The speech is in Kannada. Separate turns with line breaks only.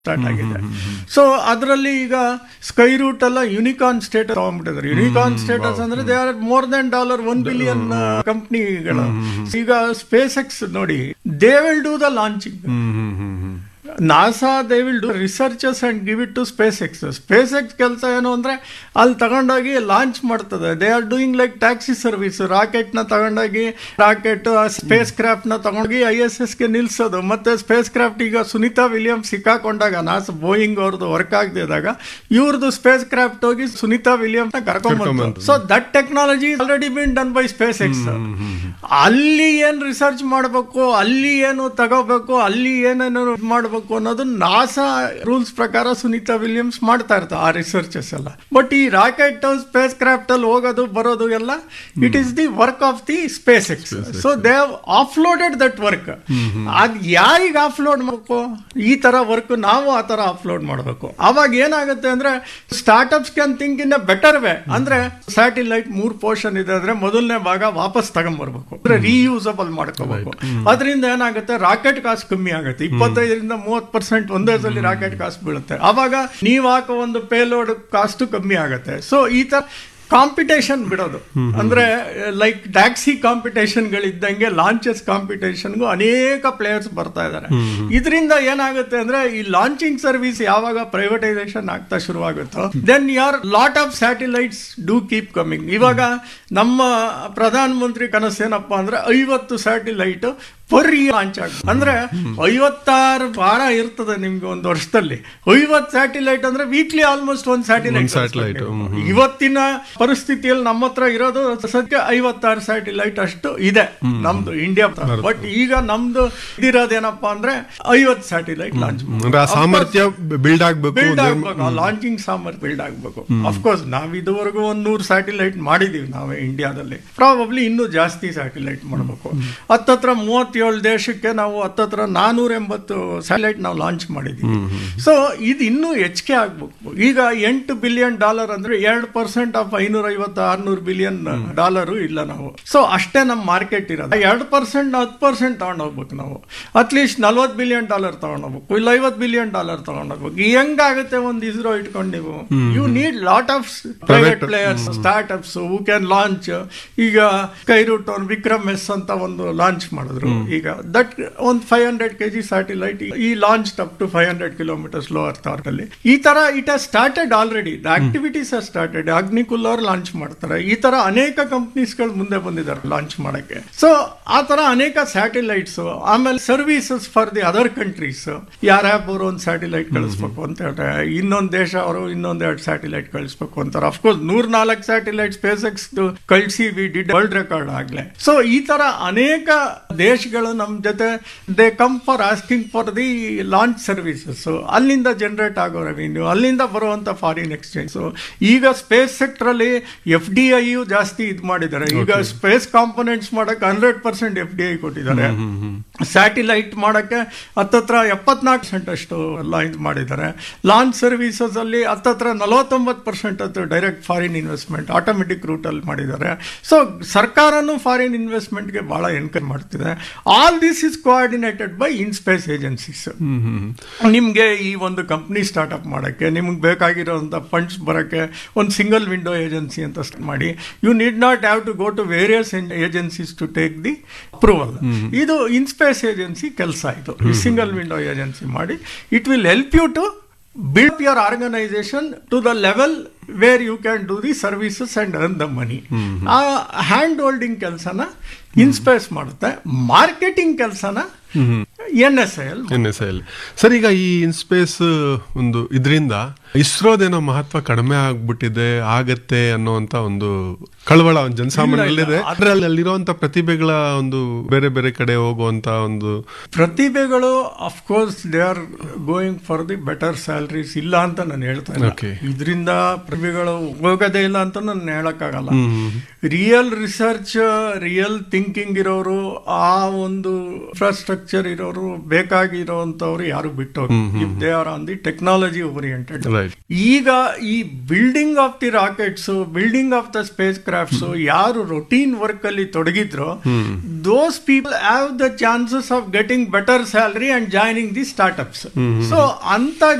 ಸ್ಟಾರ್ಟ್ ಆಗಿದೆ ಸೊ ಅದರಲ್ಲಿ ಈಗ ಸ್ಕೈ ರೂಟ್ ಎಲ್ಲ ಯುನಿಕಾನ್ ಸ್ಟೇಟಸ್ ತಗೊಂಡ್ಬಿಟ್ಟಿದ್ದಾರೆ ಯುನಿಕಾನ್ ಸ್ಟೇಟಸ್ ಅಂದ್ರೆ they are more than dollar one billion ಕಂಪ್ನಿಗಳು ಈಗ ಸ್ಪೇಸ್ ಎಕ್ಸ್ ನೋಡಿ they will do the launching NASA they will do researches and give it to SpaceX SpaceX ಕೆಲಸ ಏನು ಅಂದ್ರೆ ಅಲ್ಲಿ ತಗೊಂಡೋಗಿ ಲಾಂಚ್ ಮಾಡ್ತದೆ they are doing like taxi service rocket ನ ತಗೊಂಡೋಗಿ ರಾಕೆಟ್ ಸ್ಪೇಸ್ ಕ್ರಾಫ್ಟ್ ನ ತಗೊಂಡೋಗಿ ಐ ಎಸ್ ಎಸ್ ಗೆ ನಿಲ್ಸೋದು ಮತ್ತೆ ಸ್ಪೇಸ್ ಕ್ರಾಫ್ಟ್ ಈಗ ಸುನೀತಾ ವಿಲಿಯಮ್ಸ್ ಸಿಕ್ಕಾಕೊಂಡಾಗ ನಾಸಾ ಬೋಯಿಂಗ್ ಅವ್ರದ್ದು ವರ್ಕ್ ಆಗದಿದ್ದಾಗ ಇವ್ರದ್ದು ಸ್ಪೇಸ್ ಕ್ರಾಫ್ಟ್ ಹೋಗಿ ಸುನೀತಾ ವಿಲಿಯಮ್ಸ್ ನ ಕರ್ಕೊಂಡ್ಬಂತು so that technology already been done by SpaceX ಅಲ್ಲಿ ಏನ್ ರಿಸರ್ಚ್ ಮಾಡಬೇಕು ಅಲ್ಲಿ ಏನು ತಗೋಬೇಕು ಅಲ್ಲಿ ಏನೇನು ಮಾಡಬೇಕು ಅನ್ನೋದು ನಾಸಾ ರೂಲ್ಸ್ ಪ್ರಕಾರ ಸುನೀತಾ ವಿಲಿಯಮ್ಸ್ ಮಾಡ್ತಾ ಇರ್ತಾರೆ ಆ ರಿಸರ್ಚಸ್ ಎಲ್ಲ ಬಟ್ ಈ ರಾಕೆಟ್ ಸ್ಪೇಸ್ ಕ್ರಾಫ್ಟ್ ಅಲ್ಲಿ ಹೋಗೋದು ಬರೋದು ಎಲ್ಲ it is the work of the SpaceX so they offloaded that work ಅದ್ ಯಾರಿಗೆ ಆಫ್ಲೋಡ್ ಮಾಡಬೇಕು ಈ ತರ ವರ್ಕ್ ನಾವು ಆ ತರ ಆಫ್ಲೋಡ್ ಮಾಡಬೇಕು ಅವಾಗ ಏನಾಗುತ್ತೆ ಅಂದ್ರೆ startups can think in a better way ಅಂದ್ರೆ ಸ್ಯಾಟಿಲೈಟ್ ಮೂರ್ ಪೋರ್ಷನ್ ಇದೆ ಅಂದ್ರೆ ಮೊದಲನೇ ಭಾಗ ವಾಪಸ್ ತಗೊಂಡ್ಬರ್ಬೇಕು ಅಂದ್ರೆ ರೀಯೂಸಬಲ್ ಮಾಡ್ಕೋಬೇಕು ಅದರಿಂದ ಏನಾಗುತ್ತೆ ರಾಕೆಟ್ ಕಾಸ್ಟ್ ಕಮ್ಮಿ ಆಗುತ್ತೆ ಇಪ್ಪತ್ತೈದರಿಂದ ಮೂವತ್ ಪರ್ಸೆಂಟ್ ಒಂದೇ ಸಲ ರಾಕೆಟ್ ಕಾಸ್ಟ್ ಬೀಳುತ್ತೆ ಅವಾಗ ನೀವು ಹಾಕೋ ಒಂದು ಪೇಲೋಡ್ ಕಾಸ್ಟ್ ಕಮ್ಮಿ ಆಗುತ್ತೆ ಸೊ ಈ ತರ ಕಾಂಪಿಟೇಷನ್ ಬಿಡೋದು ಅಂದ್ರೆ ಲೈಕ್ ಟ್ಯಾಕ್ಸಿ ಕಾಂಪಿಟೇಷನ್ಗಳಿದ್ದಂಗೆ ಲಾಂಚಸ್ ಕಾಂಪಿಟೇಷನ್ಗೂ ಅನೇಕ ಪ್ಲೇಯರ್ಸ್ ಬರ್ತಾ ಇದ್ದಾರೆ ಇದರಿಂದ ಏನಾಗುತ್ತೆ ಅಂದ್ರೆ ಈ ಲಾಂಚಿಂಗ್ ಸರ್ವಿಸ್ ಯಾವಾಗ ಪ್ರೈವೇಟೈಸೇಷನ್ ಆಗ್ತಾ ಶುರುವಾಗುತ್ತೋ ದೆನ್ ಯಾರ್ lot of satellites do keep coming ಇವಾಗ ನಮ್ಮ ಪ್ರಧಾನ ಮಂತ್ರಿ ಕನಸೇನಪ್ಪ ಅಂದ್ರೆ ಐವತ್ತು ಸ್ಯಾಟಿಲೈಟ್ ಪರ್ ಲಾಂಚ್ ಆಗ ಅಂದ್ರೆ ಐವತ್ತಾರು ವಾರ ಇರ್ತದೆ ನಿಮ್ಗೆ ಒಂದು ವರ್ಷದಲ್ಲಿ ಐವತ್ ಸ್ಯಾಟಿಲೈಟ್ ಅಂದ್ರೆ ವೀಕ್ಲಿ ಆಲ್ಮೋಸ್ಟ್ ಒಂದು ಸ್ಯಾಟಿಲೈಟ್
satellite,
ಇವತ್ತಿನ ಪರಿಸ್ಥಿತಿಯಲ್ಲಿ ನಮ್ಮ ಹತ್ರ ಇರೋದು ಸದ್ಯ ಐವತ್ತಾರು ಸ್ಯಾಟಿಲೈಟ್ ಅಷ್ಟು ಇದೆ ನಮ್ದು ಇಂಡಿಯಾ ಬಟ್ ಈಗ ನಮ್ದು ಇದಿರೋದೇನಪ್ಪ ಅಂದ್ರೆ ಐವತ್ ಸ್ಯಾಟಿಲೈಟ್ ಲಾಂಚ್
ಅಂದ್ರೆ ಆ ಸಾಮರ್ಥ್ಯ ಬಿಲ್ಡ್ ಆಗ್ಬೇಕು
ಬಿಲ್ಡ್ ಆಗ್ಬೇಕು ಲಾಂಚಿಂಗ್ ಸಾಮರ್ಥ್ಯ ಬಿಲ್ಡ್ ಆಗ್ಬೇಕು ಅಫ್ಕೋರ್ಸ್ ನಾವ್ ಇದುವರೆಗೂ ಒಂದ್ ನೂರು ಸ್ಯಾಟಿಲೈಟ್ ಮಾಡಿದೀವಿ ನಾವೇ ಇಂಡಿಯಾದಲ್ಲಿ ಪ್ರಾಬಬ್ಲಿ ಇನ್ನೂ ಜಾಸ್ತಿ ಸ್ಯಾಟಿಲೈಟ್ ಮಾಡಬೇಕು ಹತ್ತತ್ರ ಮೂವತ್ತೇಳು ದೇಶಕ್ಕೆ ನಾವು ಹತ್ತತ್ರ ನಾನೂರ ಎಂಬತ್ತು ಸ್ಯಾಟಲೈಟ್ ನಾವು ಲಾಂಚ್ ಮಾಡಿದೀವಿ ಸೊ ಇದು ಇನ್ನೂ ಹೆಚ್ಚಿಗೆ ಆಗ್ಬೇಕು ಈಗ ಎಂಟು ಬಿಲಿಯನ್ ಡಾಲರ್ ಅಂದ್ರೆ ಎರಡು ಪರ್ಸೆಂಟ್ ಆಫ್ ಐನೂರ ಐವತ್ತು ಆರ್ನೂರು ಬಿಲಿಯನ್ ಡಾಲರ್ ಇಲ್ಲ ನಾವು ಸೊ ಅಷ್ಟೇ ನಮ್ಮ ಮಾರ್ಕೆಟ್ ಇರೋದು ಎರಡು ಪರ್ಸೆಂಟ್ ಹತ್ತು ಪರ್ಸೆಂಟ್ ತಗೊಂಡೋಗ್ಬೇಕು ನಾವು ಅಟ್ಲೀಸ್ಟ್ ನಲ್ವತ್ತು ಬಿಲಿಯನ್ ಡಾಲರ್ ತಗೊಂಡೋಗ್ಬೇಕು ಇಲ್ಲ ಐವತ್ತು ಬಿಲಿಯನ್ ಡಾಲರ್ ತಗೊಂಡೋಗ್ಬೇಕು ಹೆಂಗಾಗುತ್ತೆ ಒಂದು ಇಸ್ರೋ ಇಟ್ಕೊಂಡು ನೀವು you need lot of private players startups who can launch ಈಗ ಕೈರೂಟ್ ಅವ್ರು ವಿಕ್ರಮ್ ಎಸ್ ಅಂತ ಒಂದು ಲಾಂಚ್ ಮಾಡಿದ್ರು ಈಗ ದಟ್ ಒಂದು five hundred K G satellite ಈ launch up to five hundred kilometres low earth ಅಲ್ಲಿ ಈ ತರ it has started already the activities are started Agnikul ಅವ್ರು ಲಾಂಚ್ ಮಾಡ್ತಾರೆ ಈ ತರ ಅನೇಕ ಕಂಪ್ನೀಸ್ಗಳು ಮುಂದೆ ಬಂದಿದ್ದಾರೆ ಲಾಂಚ್ ಮಾಡಕ್ಕೆ ಸೊ ಆ ತರ ಅನೇಕ ಸ್ಯಾಟಿಲೈಟ್ಸ್ ಆಮೇಲೆ services for the other countries ಯಾರ್ಯಾಪ್ ಅವರು ಒಂದು ಸ್ಯಾಟಿಲೈಟ್ ಕಳಿಸ್ಬೇಕು ಅಂತ ಹೇಳ್ತಾರೆ ಇನ್ನೊಂದು ದೇಶ ಅವರು ಇನ್ನೊಂದ್ ಎರಡು ಸ್ಯಾಟಿಲೈಟ್ ಕಳಿಸ್ಬೇಕು ಅಂತಾರೆ ಅಫ್ಕೋರ್ಸ್ ನೂರ್ ನಾಲ್ಕು ಸ್ಯಾಟಿಲೈಟ್ ಸ್ಪೇಸ್ ಎಕ್ಸ್ ಕಳಿಸಿ ವಿ ಡಿಡ್ ವರ್ಲ್ಡ್ ರೆಕಾರ್ಡ್ ಆಗ್ಲೇ ಸೊ ಈ ತರ ಅನೇಕ ದೇಶಗಳು ನಮ್ಮ ಜೊತೆ they come for asking for the launch services ಅಲ್ಲಿಂದ ಜನರೇಟ್ ಆಗೋ ರೆವಿನ್ಯೂ ಅಲ್ಲಿಂದ ಬರುವಂತ ಫಾರಿನ್ ಎಕ್ಸ್ಚೇಂಜ್ ಈಗ ಸ್ಪೇಸ್ ಸೆಕ್ಟರ್ ಅಲ್ಲಿ ಎಫ್ ಡಿ ಐ ಜಾಸ್ತಿ ಇದು ಮಾಡಿದ್ದಾರೆ ಈಗ ಸ್ಪೇಸ್ ಕಾಂಪೊನೆಂಟ್ಸ್ ಮಾಡಕ್ಕೆ hundred percent F D I ಕೊಟ್ಟಿದ್ದಾರೆ ಸ್ಯಾಟಿಲೈಟ್ ಮಾಡಕ್ಕೆ ಹತ್ತತ್ರ ಎಪ್ಪತ್ನಾಲ್ಕು ಪರ್ಸೆಂಟ್ ಅಷ್ಟು ಎಲ್ಲ ಇದು ಮಾಡಿದ್ದಾರೆ ಲಾಂಚ್ ಸರ್ವಿಸಸ್ ಅಲ್ಲಿ ಹತ್ತತ್ರ ನಲವತ್ತೊಂಬತ್ತು ಪರ್ಸೆಂಟ್ ಅದು direct foreign investment automatic route ಅಲ್ಲಿ ಮಾಡಿದ್ದಾರೆ ಸೊ ಸರ್ಕಾರನು ಫಾರಿನ್ ಇನ್ವೆಸ್ಟ್ಮೆಂಟ್ಗೆ ಬಹಳ ಎನ್ಕರೇಜ್ ಮಾಡ್ತಿದೆ all this is coordinated by InSpace agencies ನಿಮ್ಗೆ ಈ ಒಂದು ಕಂಪ್ನಿ ಸ್ಟಾರ್ಟ್ಅಪ್ ಮಾಡಕ್ಕೆ ನಿಮ್ಗೆ ಬೇಕಾಗಿರೋಂಥ ಫಂಡ್ಸ್ ಬರಕ್ಕೆ ಒಂದು ಸಿಂಗಲ್ ವಿಂಡೋ ಏಜೆನ್ಸಿ ಅಂತ start ಮಾಡಿ you need not have to go to various agencies to take the approval ಇದು ಇನ್ಸ್ಪೇಸ್ ಏಜೆನ್ಸಿ ಕೆಲಸ ಇದು ಈ ಸಿಂಗಲ್ ವಿಂಡೋ ಏಜೆನ್ಸಿ ಮಾಡಿ it will help you to build your organisation to the level where you can do the services and earn the money ಆ ಹ್ಯಾಂಡ್ ಹೋಲ್ಡಿಂಗ್ ಕೆಲಸನ ಇನ್ಸ್ಪೇಸ್ ಮಾಡುತ್ತೆ ಮಾರ್ಕೆಟಿಂಗ್ ಕೆಲಸನ N S I L
N S I sir ಈಗ ಈ ಇನ್ಸ್ಪೇಸ್ ಒಂದು ಇದರಿಂದ ಇಸ್ರೋದೇನೋ ಮಹತ್ವ ಕಡಿಮೆ ಆಗ್ಬಿಟ್ಟಿದೆ ಆಗತ್ತೆ ಅನ್ನೋಂತ ಒಂದು ಕಳವಳ ಒಂದು ಜನಸಾಮಾನ್ಯರಲ್ಲಿದೆ ಅದ್ರಲ್ಲಿ ಅಲ್ಲಿರುವಂತ ಪ್ರತಿಭೆಗಳ ಒಂದು ಬೇರೆ ಬೇರೆ ಕಡೆ ಹೋಗುವಂತ ಒಂದು
ಪ್ರತಿಭೆಗಳು of course they are going for the better salaries ಇಲ್ಲ ಅಂತ ನಾನು ಹೇಳ್ತಾ ಇಲ್ಲ
Okay.
ಇದರಿಂದ ಪ್ರತಿಭೆಗಳು ಹೋಗೋದೇ ಇಲ್ಲ ಅಂತ ನಾನು ಹೇಳಕ್ಕಾಗಲ್ಲ ರಿಯಲ್ ರಿಸರ್ಚ್ ರಿಯಲ್ ಥಿಂಕಿಂಗ್ ಇರೋರು ಆ ಒಂದು ಇನ್ಫ್ರಾಸ್ಟ್ರಕ್ಚರ್ ಇರೋರು ಬೇಕಾಗಿರೋಂಥವ್ರು ಯಾರು ಬಿಟ್ಟು if they are on the technology oriented
right
ಈಗ ಈ building of the rockets building of the spacecrafts ಯಾರು ರೊಟೀನ್ ವರ್ಕ್ ಅಲ್ಲಿ ತೊಡಗಿದ್ರು those people have the chances of getting better salary and joining the startups so ಅಂತ